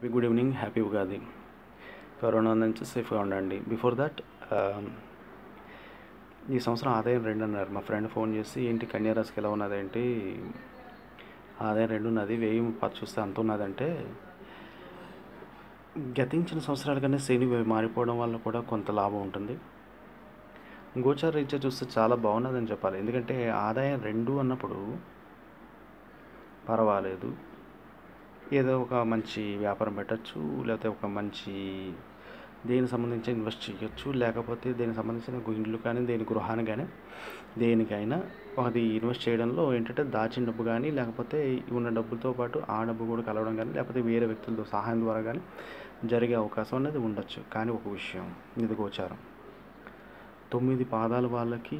happy good evening happy Ugadi corona నుంచి సేఫ్గా ఉండండి బిఫోర్ దట్ ఈ సంవత్సరం ఆదాయం రెండు అన్నారు మా ఫ్రెండ్ ఫోన్ చేసి ఏంటి కన్యారాశికి ఎలా ఉన్నది ఏంటి ఆదాయం రెండు ఉన్నది వెయ్యి పది చూస్తే అంత ఉన్నదంటే గతించిన సంవత్సరాల కన్నా శని మారిపోవడం వల్ల కూడా కొంత లాభం ఉంటుంది గోచార రీత్యా చూస్తే చాలా బాగున్నదని చెప్పాలి ఎందుకంటే ఆదాయం రెండు అన్నప్పుడు పర్వాలేదు ఏదో ఒక మంచి వ్యాపారం పెట్టచ్చు లేకపోతే ఒక మంచి దేనికి సంబంధించి ఇన్వెస్ట్ చేయొచ్చు లేకపోతే దేనికి సంబంధించిన ఇల్లు కానీ దేని గృహాన్ని కానీ దేనికైనా అది ఇన్వెస్ట్ చేయడంలో ఏంటంటే దాచిన డబ్బు కానీ లేకపోతే ఉన్న డబ్బులతో పాటు ఆ డబ్బు కూడా కలవడం కానీ లేకపోతే వేరే వ్యక్తులతో సహాయం ద్వారా కానీ జరిగే అవకాశం అనేది ఉండొచ్చు కానీ ఒక విషయం ఇది గోచారం తొమ్మిది పాదాల వాళ్ళకి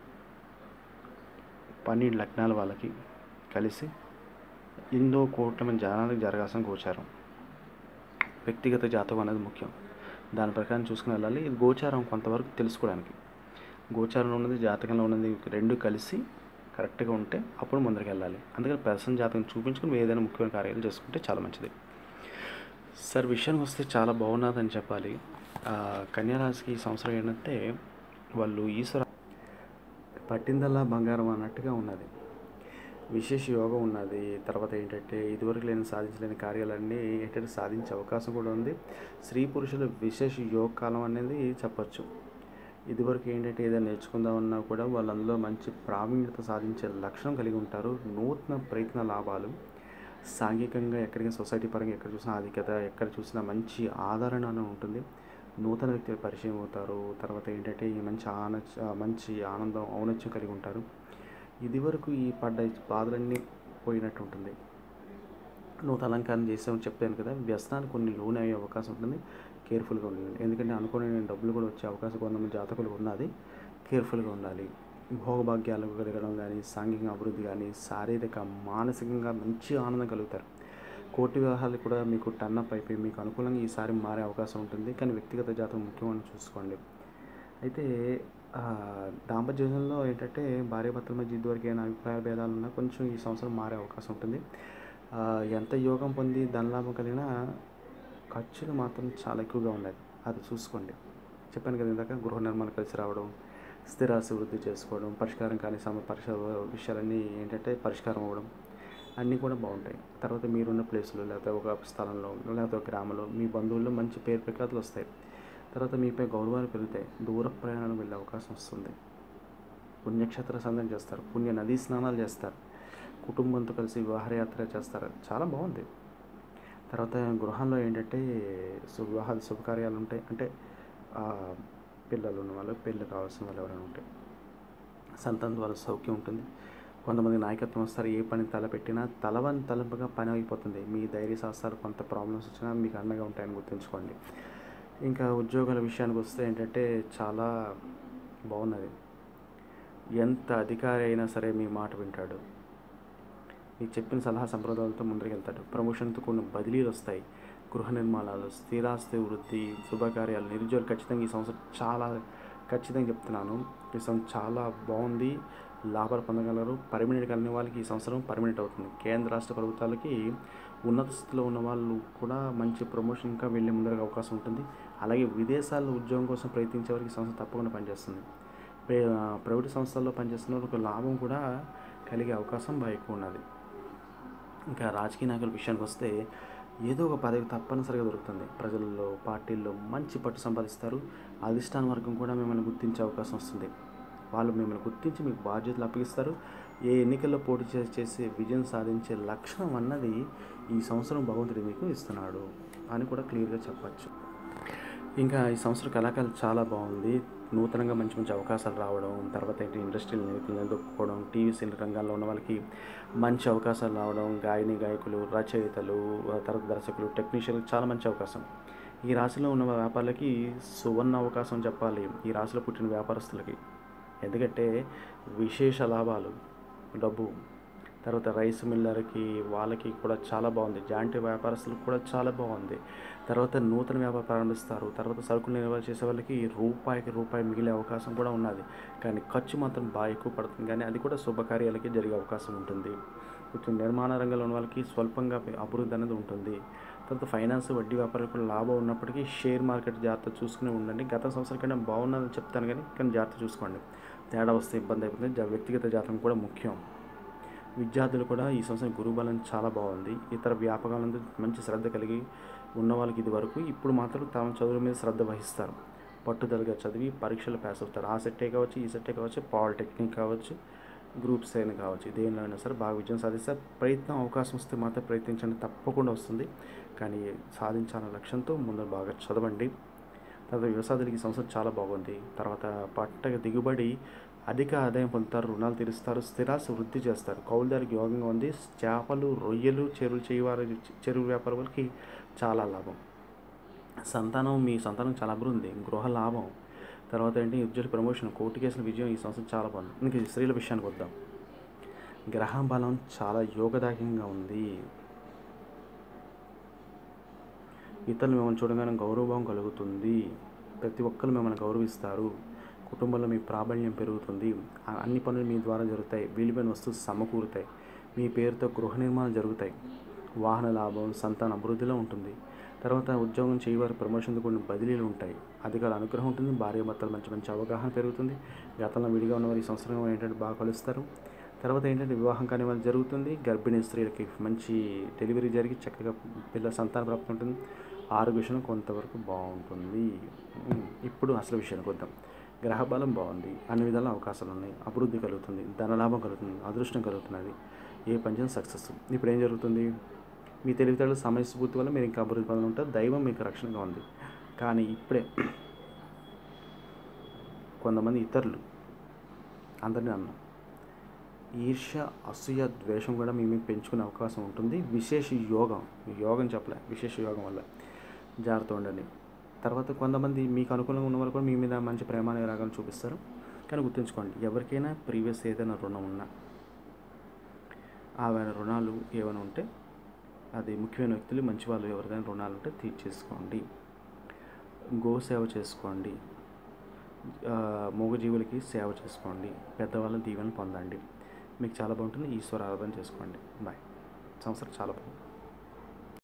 పన్నెండు లగ్నాల వాళ్ళకి కలిసి ఎన్నో కోట్ల మంది జనాలకు జరగాల్సిన గోచారం వ్యక్తిగత జాతకం అనేది ముఖ్యం దాని ప్రకారం చూసుకుని వెళ్ళాలి ఇది గోచారం కొంతవరకు తెలుసుకోవడానికి గోచారంలో ఉన్నది జాతకంలో ఉన్నది రెండు కలిసి కరెక్ట్గా ఉంటే అప్పుడు ముందరికి వెళ్ళాలి అందుకని పర్సన్ జాతకం చూపించుకుని మీరు ఏదైనా ముఖ్యమైన కార్యాలు చేసుకుంటే చాలా మంచిది సార్ విషయానికి వస్తే చాలా బాగున్నదని చెప్పాలి కన్యారాశికి ఈ సంవత్సరం ఏంటంటే వాళ్ళు ఈశ్వర పట్టిందల్లా బంగారం అన్నట్టుగా ఉన్నది విశేష యోగం ఉన్నది తర్వాత ఏంటంటే ఇదివరకు లేని సాధించలేని కార్యాలన్నీ ఏంటంటే సాధించే అవకాశం కూడా ఉంది స్త్రీ పురుషుల విశేష యోగ కాలం అనేది చెప్పచ్చు ఇదివరకు ఏంటంటే ఏదైనా నేర్చుకుందామన్నా కూడా వాళ్ళు అందులో మంచి ప్రావీణ్యత సాధించే లక్షణం కలిగి ఉంటారు నూతన ప్రయత్న లాభాలు సాంఘికంగా ఎక్కడికి సొసైటీ పరంగా ఎక్కడ చూసినా ఆధిక్యత ఎక్కడ చూసినా మంచి ఆదరణ అని ఉంటుంది నూతన వ్యక్తులు పరిచయం అవుతారు తర్వాత ఏంటంటే ఈ మంచి ఆన మంచి ఆనందం ఔనత్యం కలిగి ఉంటారు ఇదివరకు ఈ పడ్డ బాధలన్నీ పోయినట్టు ఉంటుంది నూతన అలంకారం చేసామని చెప్పాను కదా వ్యసనాలు కొన్ని లోన్ అయ్యే అవకాశం ఉంటుంది కేర్ఫుల్గా ఉండాలి ఎందుకంటే అనుకునే డబ్బులు కూడా వచ్చే అవకాశం కొంతమంది జాతకులు ఉన్నది కేర్ఫుల్గా ఉండాలి భోగభాగ్యాలకు కలగడం కానీ సాంఘిక అభివృద్ధి కానీ శారీరక మానసికంగా మంచి ఆనందం కలుగుతారు కోటి వివాహాలు కూడా మీకు టర్నప్ అయిపోయి మీకు అనుకూలంగా ఈసారి మారే అవకాశం ఉంటుంది కానీ వ్యక్తిగత జాతకం ముఖ్యమని చూసుకోండి అయితే దాంపత్య జీవనంలో ఏంటంటే భార్యాభర్తల మధ్య ఇదివరకు ఏమైనా అభిప్రాయ భేదాలు ఉన్నా కొంచెం ఈ సంవత్సరం మారే అవకాశం ఉంటుంది ఎంత యోగం పొంది ధనలాభం కలిగినా ఖర్చులు మాత్రం చాలా ఎక్కువగా ఉన్నాయి అది చూసుకోండి చెప్పాను కదా ఇందాక గృహ నిర్మాణం కలిసి రావడం స్థిరాస్తి వృద్ధి చేసుకోవడం పరిష్కారం కానీ సమ పరిష విషయాలన్నీ ఏంటంటే పరిష్కారం అవ్వడం అన్నీ కూడా బాగుంటాయి తర్వాత మీరున్న ప్లేస్లో లేకపోతే ఒక స్థలంలో లేకపోతే ఒక గ్రామంలో మీ బంధువుల్లో మంచి పేరు ప్రఖ్యాతులు వస్తాయి తర్వాత మీపై గౌరవాలు పెరుగుతాయి దూర ప్రయాణం వెళ్ళే అవకాశం వస్తుంది పుణ్యక్షేత్ర సందం చేస్తారు పుణ్య నదీ స్నానాలు చేస్తారు కుటుంబంతో కలిసి వివాహయాత్ర చేస్తారు చాలా బాగుంది తర్వాత గృహంలో ఏంటంటే వివాహ శుభకార్యాలు ఉంటాయి అంటే పిల్లలు ఉన్న వాళ్ళు పెళ్ళి కావాల్సిన వాళ్ళు ఎవరైనా ఉంటాయి సంతానం వాళ్ళ సౌఖ్యం ఉంటుంది కొంతమంది నాయకత్వం వస్తారు ఏ పని తలపెట్టినా తలవని తలంపుగా పని అయిపోతుంది మీ ధైర్య శాస్త్రాలు కొంత ప్రాబ్లమ్స్ వచ్చినా మీకు అండగా ఉంటాయని గుర్తుంచుకోండి ఇంకా ఉద్యోగాల విషయానికి వస్తే ఏంటంటే చాలా బాగున్నది ఎంత అధికారి అయినా సరే మీ మాట వింటాడు మీకు చెప్పిన సలహా సంప్రదాయాలతో ముందుకు వెళ్తాడు ప్రమోషన్తో కొన్ని బదిలీలు వస్తాయి గృహ నిర్మాణాలు స్థిరాస్తి వృద్ధి శుభకార్యాలు నిరుద్యోగులు ఖచ్చితంగా ఈ సంవత్సరం చాలా ఖచ్చితంగా చెప్తున్నాను ఈ సంవత్సరం చాలా బాగుంది లాభాలు పొందగలరు పర్మినెంట్ కలిగిన వాళ్ళకి ఈ సంవత్సరం పర్మినెంట్ అవుతుంది కేంద్ర రాష్ట్ర ప్రభుత్వాలకి ఉన్నత స్థితిలో ఉన్న వాళ్ళు కూడా మంచి ప్రమోషన్ ఇంకా వెళ్ళే ముందరకు అవకాశం ఉంటుంది అలాగే విదేశాల్లో ఉద్యోగం కోసం ప్రయత్నించే వారికి సంస్థ తప్పకుండా పనిచేస్తుంది ప్రైవేట్ సంస్థల్లో పనిచేస్తున్న వాళ్ళకి లాభం కూడా కలిగే అవకాశం బాగా ఎక్కువ ఉన్నది ఇంకా రాజకీయ నాయకుల విషయానికి వస్తే ఏదో ఒక పదవి తప్పనిసరిగా దొరుకుతుంది ప్రజల్లో పార్టీల్లో మంచి పట్టు సంపాదిస్తారు అధిష్టాన వర్గం కూడా మిమ్మల్ని గుర్తించే అవకాశం వస్తుంది వాళ్ళు మిమ్మల్ని గుర్తించి మీకు బాధ్యతలు అప్పగిస్తారు ఏ ఎన్నికల్లో పోటీ చేసి చేసి విజయం సాధించే లక్షణం అన్నది ఈ సంవత్సరం భగవంతుడు మీకు ఇస్తున్నాడు అని కూడా క్లియర్గా చెప్పచ్చు ఇంకా ఈ సంవత్సరం కళాకారులు చాలా బాగుంది నూతనంగా మంచి మంచి అవకాశాలు రావడం తర్వాత ఏంటి ఇండస్ట్రీలు నిలదొక్కుకోవడం టీవీ సీరియల్ రంగాల్లో ఉన్న వాళ్ళకి మంచి అవకాశాలు రావడం గాయని గాయకులు రచయితలు తర్వాత దర్శకులు టెక్నీషియన్లు చాలా మంచి అవకాశం ఈ రాశిలో ఉన్న వ్యాపారులకి సువర్ణ అవకాశం చెప్పాలి ఈ రాశిలో పుట్టిన వ్యాపారస్తులకి ఎందుకంటే విశేష లాభాలు డబ్బు తర్వాత రైస్ మిల్లర్కి వాళ్ళకి కూడా చాలా బాగుంది జాయింట్ వ్యాపారస్తులకు కూడా చాలా బాగుంది తర్వాత నూతన వ్యాపారం ప్రారంభిస్తారు తర్వాత సరుకులు నిల్వ చేసే వాళ్ళకి రూపాయికి రూపాయి మిగిలే అవకాశం కూడా ఉన్నది కానీ ఖర్చు మాత్రం బాగా ఎక్కువ పడుతుంది కానీ అది కూడా శుభకార్యాలకి జరిగే అవకాశం ఉంటుంది కొంచెం నిర్మాణ రంగంలో ఉన్న వాళ్ళకి స్వల్పంగా అభివృద్ధి అనేది ఉంటుంది తర్వాత ఫైనాన్స్ వడ్డీ వ్యాపారాలు కూడా లాభం ఉన్నప్పటికీ షేర్ మార్కెట్ జాగ్రత్త చూసుకుని ఉండండి గత సంవత్సరం కన్నా బాగున్నదని చెప్తాను కానీ కానీ జాగ్రత్త చూసుకోండి తేడా వస్తే ఇబ్బంది అయిపోతుంది జా- వ్యక్తిగత జాతకం కూడా ముఖ్యం విద్యార్థులు కూడా ఈ సంవత్సరం గురుబలం చాలా బాగుంది ఇతర వ్యాపకాలందు మంచి శ్రద్ధ కలిగి ఉన్న వాళ్ళకి ఇది వరకు ఇప్పుడు మాత్రం తమ చదువుల మీద శ్రద్ధ వహిస్తారు పట్టుదలగా చదివి పరీక్షలు పాస్ అవుతారు ఆ సెట్టే కావచ్చు ఈ సెట్టే కావచ్చు పాలిటెక్నిక్ కావచ్చు గ్రూప్స్ అయినా కావచ్చు దేనిలో అయినా సరే బాగా విజయం సాధిస్తారు ప్రయత్నం అవకాశం వస్తే మాత్రం ప్రయత్నించండి తప్పకుండా వస్తుంది కానీ సాధించాలన్న లక్ష్యంతో ముందు బాగా చదవండి తర్వాత వ్యవసాయానికి ఈ సంవత్సరం చాలా బాగుంది తర్వాత పంట దిగుబడి అధిక ఆదాయం పొందుతారు రుణాలు తీరుస్తారు స్థిరాస్తి వృద్ధి చేస్తారు కౌలుదారికి యోగంగా ఉంది చేపలు రొయ్యలు చెరువులు చేయవారు చెరువు వ్యాపార వాళ్ళకి చాలా లాభం సంతానం మీ సంతానం చాలా అభివృద్ధి గృహ లాభం తర్వాత ఏంటి ఉద్యోగ ప్రమోషన్ కోర్టు కేసుల విజయం ఈ సంవత్సరం చాలా బాగుంది ఇంక స్త్రీల విషయానికి వద్దాం గ్రహ బలం చాలా యోగదాయకంగా ఉంది ఇతరులు మిమ్మల్ని చూడగానే గౌరవభావం కలుగుతుంది ప్రతి ఒక్కరు మిమ్మల్ని గౌరవిస్తారు కుటుంబంలో మీ ప్రాబల్యం పెరుగుతుంది ఆ అన్ని పనులు మీ ద్వారా జరుగుతాయి విలువైన వస్తువులు సమకూరుతాయి మీ పేరుతో గృహ నిర్మాణం జరుగుతాయి వాహన లాభం సంతాన అభివృద్ధిలో ఉంటుంది తర్వాత ఉద్యోగం చేయవారు ప్రమోషన్ కొన్ని బదిలీలు ఉంటాయి అధికారుల అనుగ్రహం ఉంటుంది భార్య భర్తలు మంచి మంచి అవగాహన పెరుగుతుంది గతంలో విడిగా ఉన్నవారు ఈ సంవత్సరం ఏంటంటే బాగా కలుస్తారు తర్వాత ఏంటంటే వివాహం కాని వాళ్ళు జరుగుతుంది గర్భిణీ స్త్రీలకి మంచి డెలివరీ జరిగి చక్కగా పిల్ల సంతాన ప్రాప్తి ఉంటుంది ఆరోగ్య విషయం కొంతవరకు బాగుంటుంది ఉమ్, ఇప్పుడు అసలు విషయానికి వద్దాం గ్రహ బలం బాగుంది అన్ని విధాల అవకాశాలు ఉన్నాయి అభివృద్ధి కలుగుతుంది ధనలాభం కలుగుతుంది అదృష్టం కలుగుతున్నది ఏ పంచం సక్సెస్ ఇప్పుడు ఏం జరుగుతుంది మీ తెలివితేటలు సమయస్ఫూర్తి వల్ల మీరు ఇంకా అభివృద్ధి పనులు ఉంటారు దైవం మీకు రక్షణగా ఉంది కానీ ఇప్పుడే కొంతమంది ఇతరులు అందరినీ అన్నాం ఈర్ష్య అసూయ ద్వేషం కూడా మీ మీద పెంచుకునే అవకాశం ఉంటుంది విశేష యోగం యోగం చెప్పలే విశేష యోగం వల్ల జాగ్రత్త ఉండండి తర్వాత కొంతమంది మీకు అనుకూలంగా ఉన్న వాళ్ళు కూడా మీ మీద మంచి ప్రేమాన్ని రాగాన్ని చూపిస్తారు కానీ గుర్తుంచుకోండి ఎవరికైనా ప్రీవియస్ ఏదైనా రుణం ఉన్నా ఆ రుణాలు ఏమైనా ఉంటే అది ముఖ్యమైన వ్యక్తులు మంచి వాళ్ళు ఎవరికైనా రుణాలు ఉంటే తీర్చేసుకోండి గో సేవ చేసుకోండి ఆ, మూగజీవులకి సేవ చేసుకోండి పెద్దవాళ్ళ దీవెన పొందండి మీకు చాలా బాగుంటుంది ఈశ్వర ఆరాధన చేసుకోండి బాయ్ సంవత్సరం చాలా బాగుంది